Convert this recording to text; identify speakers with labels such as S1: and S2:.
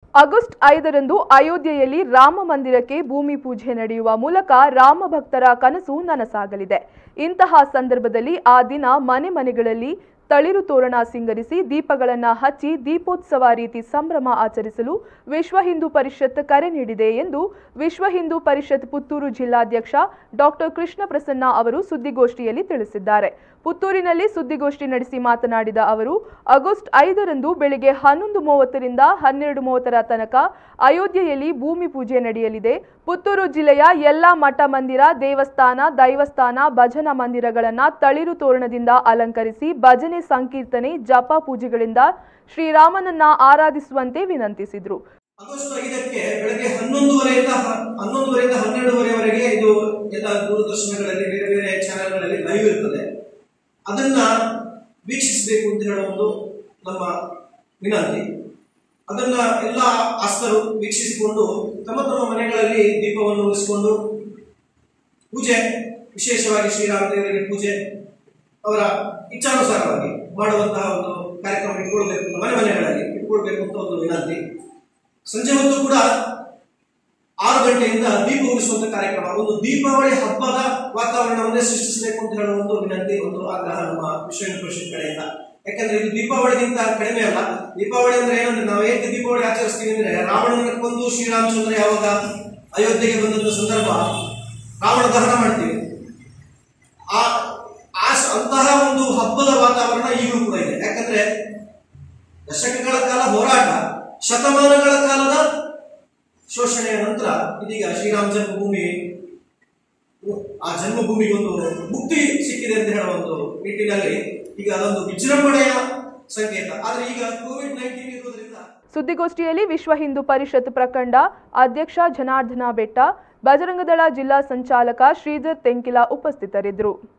S1: August ಐದರಂದು ಅಯೋಧ್ಯೆಯಲ್ಲಿ ರಾಮ ಮಂದಿರಕ್ಕೆ ಭೂಮಿ ಪೂಜೆ ನಡೆಯುವ ಮೂಲಕ ರಾಮ ಭಕ್ತರ ಕನಸು ನನಸಾಗಲಿದೆ ಇಂತಹ ಸಂದರ್ಭದಲ್ಲಿ ಆ ದಿನ ಮನೆ ಮನೆಗಳಲ್ಲಿ ತಳಿರು ತೋರಣ ಸಿಂಗರಿಸಿ ದೀಪಗಳನ್ನ ಹಚ್ಚಿ ದೀಪೋತ್ಸವ ರೀತಿ ಸಂಭ್ರಮ ಆಚರಿಸಲು ವಿಶ್ವ ಹಿಂದೂ ಪರಿಷತ್ ಕರೆ ನೀಡಿದೆ ಎಂದು ವಿಶ್ವ ಹಿಂದೂ ಪರಿಷತ್ ಪುತ್ತೂರು ಜಿಲ್ಲಾಧ್ಯಕ್ಷ ಡಾಕ್ಟರ್ ಕೃಷ್ಣ ಪ್ರಸನ್ನ ಅವರು ಸುದ್ದಿಗೋಷ್ಠಿಯಲ್ಲಿ ತಿಳಿಸಿದ್ದಾರೆ ಪುತ್ತೂರಿನಲ್ಲಿ ಸುದ್ದಿಗೋಷ್ಠಿ ನಡೆಸಿ ಮಾತನಾಡಿದ ಅವರು ಆಗಸ್ಟ್ ಐದರಂದು ಬೆಳಿಗ್ಗೆ ಹನ್ನೊಂದು ಮೂವತ್ತರಿಂದ ಹನ್ನೆರಡು ಮೂವತ್ತರ ತನಕ ಅಯೋಧ್ಯೆಯಲ್ಲಿ ಭೂಮಿ ಪೂಜೆ ನಡೆಯಲಿದೆ ಪುತ್ತೂರು ಜಿಲ್ಲೆಯ ಎಲ್ಲಾ ಮಠ ಮಂದಿರ ದೇವಸ್ಥಾನ ದೈವಸ್ಥಾನ ಭಜನಾ ಮಂದಿರಗಳನ್ನ ತಳಿರು ತೋರಣದಿಂದ ಅಲಂಕರಿಸಿ ಭಜನೆ ಸಂಕೀರ್ತನೆ ಜಪ ಪೂಜೆಗಳಿಂದ ಶ್ರೀರಾಮನನ್ನ ಆರಾಧಿಸುವಂತೆ ವಿನಂತಿಸಿದ್ರು
S2: ಆಗಸ್ಟ್ ಐದಕ್ಕೆ ಬೆಳಗ್ಗೆ ಹನ್ನೊಂದುವರೆಯಿಂದ ಹ- ಹನ್ನೊಂದುವರೆಯಿಂದ ಹನ್ನೆರಡುವರೆವರೆಗೆ ಇದು ಎಲ್ಲ ದೂರದರ್ಶನಗಳಲ್ಲಿ ಬೇರೆ ಬೇರೆ ಚಾನೆಲ್ಗಳಲ್ಲಿ ಲೈವ್ ಇರ್ತದೆ ಅದನ್ನ ವೀಕ್ಷಿಸಬೇಕು ಅಂತ ಹೇಳೋ ಒಂದು ನಮ್ಮ ವಿನಂತಿ ಅದನ್ನ ಎಲ್ಲ ಆಸ್ತರು ವೀಕ್ಷಿಸಿಕೊಂಡು ತಮ್ಮ ತಮ್ಮ ಮನೆಗಳಲ್ಲಿ ದೀಪವನ್ನು ಉಳಿಸಿಕೊಂಡು ಪೂಜೆ ವಿಶೇಷವಾಗಿ ಶ್ರೀರಾಮದೇವರಿಗೆ ಪೂಜೆ ಅವರ ಇಚ್ಛಾನುಸಾರವಾಗಿ ಮಾಡುವಂತಹ ಒಂದು ಕಾರ್ಯಕ್ರಮ ಇಟ್ಕೊಳ್ಬೇಕು ಅಂತ ಮನೆ ಮನೆಗಳಲ್ಲಿ ಇಟ್ಕೊಳ್ಬೇಕು ಅಂತ ಒಂದು ವಿನಂತಿ ಸಂಜೆ ಹೊತ್ತು ಕೂಡ ಆರು ಗಂಟೆಯಿಂದ ದೀಪ ಉಳಿಸುವಂತ ಕಾರ್ಯಕ್ರಮ ಒಂದು ದೀಪಾವಳಿ ಹಬ್ಬದ ವಾತಾವರಣವನ್ನೇ ಸೃಷ್ಟಿಸಬೇಕು ಅಂತ ಹೇಳುವ ಒಂದು ವಿನಂತಿ ಒಂದು ಆಗ್ರಹ ನಮ್ಮ ವಿಶ್ವ ಹಿಂದೂ ಪರಿಷತ್ ಕಡೆಯಿಂದ ಯಾಕಂದ್ರೆ ಇದು ದೀಪಾವಳಿಗಿಂತ ಕಡಿಮೆ ಅಲ್ಲ ದೀಪಾವಳಿ ಅಂದ್ರೆ ಏನಂದ್ರೆ ನಾವು ಏಕೆ ದೀಪಾವಳಿ ಆಚರಿಸ್ತೀವಿ ಅಂದ್ರೆ ರಾವಣನ ಕೊಂದು ಶ್ರೀರಾಮಚಂದ್ರ ಯಾವಾಗ ಅಯೋಧ್ಯೆಗೆ ಬಂದಂತ ಸಂದರ್ಭ ರಾವಣ ದಹನ ಮಾಡ್ತೀವಿ ಆ ಆ ಸ- ಅಂತಹ ಒಂದು ಹಬ್ಬದ ವಾತಾವರಣ ಈಗಲೂ ಕೂಡ ಇದೆ ಯಾಕಂದ್ರೆ ದಶಕಗಳ ಕಾಲ ಹೋರಾಟ ಶತಮಾನಗಳ ಕಾಲದ ಶೋಷಣೆಯ ನಂತರ ಇದೀಗ ಶ್ರೀರಾಮ ಜನ್ಮಭೂಮಿ ಆ ಜನ್ಮಭೂಮಿಗೆ ಒಂದು ಮುಕ್ತಿ ಸಿಕ್ಕಿದೆ ಅಂತ ಹೇಳುವ ಒಂದು ನಿಟ್ಟಿನಲ್ಲಿ ಈಗ ಅದೊಂದು ವಿಜೃಂಭಣೆಯ ಸಂಕೇತ ಆದ್ರೆ ಈಗ ಕೋವಿಡ್ ನೈನ್ಟೀನ್ ಇರುವುದರಿಂದ
S1: ಸುದ್ದಿಗೋಷ್ಠಿಯಲ್ಲಿ ವಿಶ್ವ ಹಿಂದೂ ಪರಿಷತ್ ಪ್ರಖಂಡ ಅಧ್ಯಕ್ಷ ಜನಾರ್ದನ ಬೆಟ್ಟ ಬಜರಂಗದಳ ಜಿಲ್ಲಾ ಸಂಚಾಲಕ ಶ್ರೀಧರ್ ತೆಂಕಿಲ ಉಪಸ್ಥಿತರಿದ್ದರು